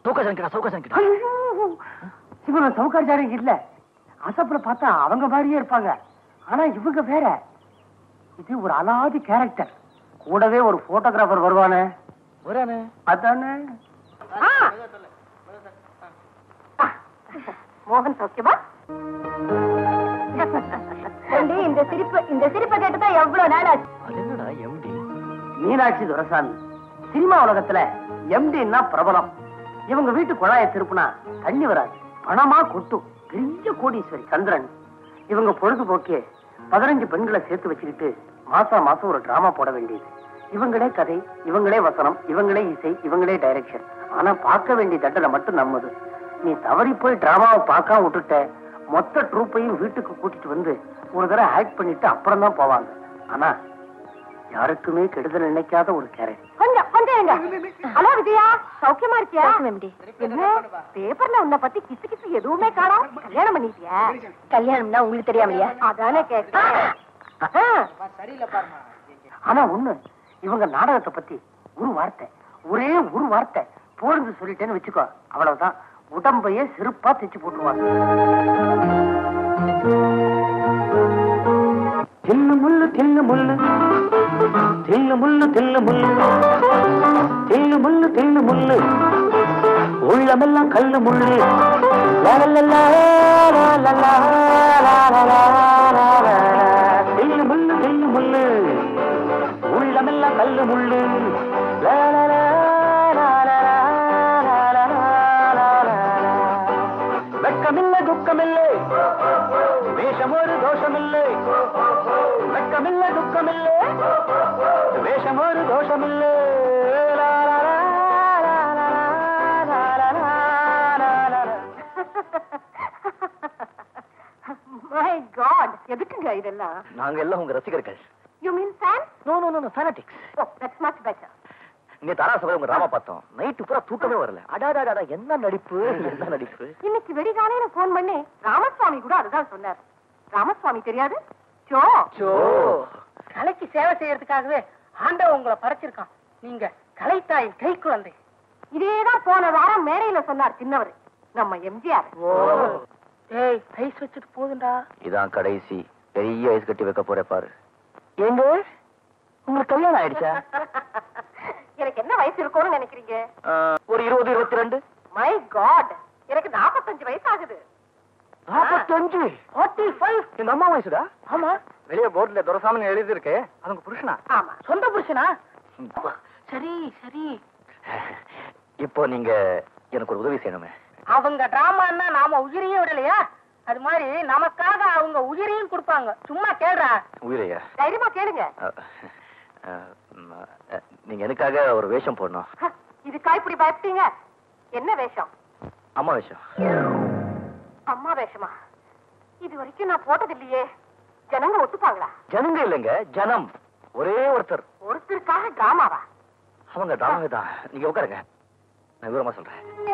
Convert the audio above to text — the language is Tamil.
சௌகாசம் சௌகாசம் ஐயோ, இவங்க சவுக்காரிச்சாரம் இல்ல அசப்புல பார்த்தா அவங்க மாதிரியே இருப்பாங்க ஆனா இவங்க வேற இது ஒரு அலாதி கேரக்டர் கூடவே ஒரு போட்டோகிராஃபர் வருவானே வரானே அதானே மோகன் சௌக்கியமா ஏண்டி, இந்த சிரிப்பு இந்த சிரிப்பை கேட்டுதான் எவ்வளவு நாள் ஆச்சு அது என்னடா எம்டி மீனாட்சி துரசாமி சினிமா உலகத்துல எம்டின்னா பிரபலம் இவங்க வீட்டு குழாய திருப்புனா தண்ணி வராது பணமா கொட்டும் பெரிய கோடீஸ்வரி சந்திரன் இவங்க பொழுதுபோக்கே பதினஞ்சு பெண்களை சேர்த்து வச்சுக்கிட்டு மாசம் மாசம் ஒரு டிராமா போட வேண்டியது இவங்களே கதை இவங்களே வசனம் இவங்களே இசை இவங்களே டைரக்ஷன் ஆனா பார்க்க வேண்டிய தண்டனை மட்டும் நம்மது நீ தவறி போய் டிராமாவை பார்க்காம விட்டுட்ட மொத்த ட்ரூப்பையும் வீட்டுக்கு கூட்டிட்டு வந்து ஒரு தடவை ஆக்ட் பண்ணிட்டு அப்புறம் தான் போவாங்க ஆனா யாருக்குமே கெடுதல் நினைக்காத ஒரு கேரக்டர் கொஞ்சம் கொஞ்சம் இருங்க ஹலோ விஜயா சௌக்கியமா இருக்கியா என்ன பேப்பர்ல உன்னை பத்தி கிசு கிசு எதுவுமே காணோம் கல்யாணம் பண்ணிட்டியா கல்யாணம்னா உங்களுக்கு தெரியாமலையா அதானே கேட்டேன் ஆனா ஒண்ணு இவங்க நாடகத்தை பத்தி ஒரு வார்த்தை ஒரே ஒரு வார்த்தை போடுன்னு சொல்லிட்டேன்னு வச்சுக்கோ அவ்வளவுதான் உடம்பையே செருப்பா தைச்சு போட்டுருவாங்க தில்லு முள்ளு தில்லு முள்ளு தில்லு முள்ளு தில்லு முள்ளு தில்லு முள்ளு தில்லு முள்ளு உள்ளமெல்லாம் கல்லு முள்ளு லா, லா, லா, லா, லா, லா, லா, லா, லா, லா, லா, லா. தில்லு முள்ளு தில்லு முள்ளு உள்ளமெல்லாம் கல்லு முள்ளு லா, லா, லா, லா, லா, லா, லா, லா, லா, லா. வெட்கமில்லை துக்கமில்லை வேஷம் ஒரு தோஷமில்லை வெட்கமில்லை துக்கமில்லை வேஷம் ஒரு தோஷமில்லை லா, லா, லா, லா, லா, லா, லா, லா, லா, லா, லா. மை காட் எதுக்குங்க இதெல்லாம் நாங்க எல்லாம் உங்க ரசிகர்கள் you mean fan no no no fanatics oh that's much better இங்க தாராசபை உங்க ராமா பார்த்தோம் நைட்டு பூரா தூக்கமே வரல அடாடாடா என்ன நடிப்பு என்ன நடிப்பு இன்னைக்கு வெடிகாலையில போன் பண்ணி ராமசுவாமி கூட அதுதான் சொன்னார் ராமசுவாமி தெரியாது சோ சோ கலைக்கு சேவை செய்யறதுக்காகவே ஆண்டவன் உங்களை படைச்சிருக்கான் நீங்க கலைத்தாய் கை குழந்தை இதேதான் போன வாரம் மேடையில சொன்னார் சின்னவர் நம்ம எம்ஜிஆர் ஏய் ஐஸ் வச்சது போதுண்டா இதான் கடைசி பெரிய ஐஸ் கட்டி வைக்க போற பாரு எங்க உங்களுக்கு கல்யாணம் ஆயிடுச்சா எனக்கு என்ன வயசு இருக்கும்னு நினைக்கிறீங்க ஆ, ஒரு இருபது இருபத்தி ரெண்டு மை காட் எனக்கு நாற்பத்தஞ்சு வயசு ஆகுது நாற்பத்தஞ்சு ஃபார்ட்டி ஃபைவ் எங்க அம்மா வயசுடா ஆமா வெளியே போர்ட்ல துரசாமி எழுதி இருக்கு அதுங்க புருஷனா ஆமா சொந்த புருஷனா சரி சரி இப்போ நீங்க எனக்கு ஒரு உதவி செய்யணுமே அவங்க டிராமான்னா நாம உயிரையும் விடலையா அது மாதிரி நமக்காக அவங்க உயிரையும் கொடுப்பாங்க சும்மா கேளுடா உயிரையா தைரியமா கேளுங்க அ, அ, ம், அ, நீங்க எனக்காக ஒரு வேஷம் போடணும் ஹ, இதுக்கா இப்படி பயப்பட்டீங்க என்ன வேஷம் அம்மா வேஷம் அம்மா வேஷமா இது வரைக்கும் நான் போட்டது இல்லையே ஜனங்க ஒத்துப்பாங்களா ஜனங்க இல்லைங்க ஜனம் ஒரே ஒருத்தர் ஒருத்தருக்காக டிராமாவா அவங்க டிராமாவே தான் நீங்க உட்காருங்க நான் விவரமா சொல்றேன்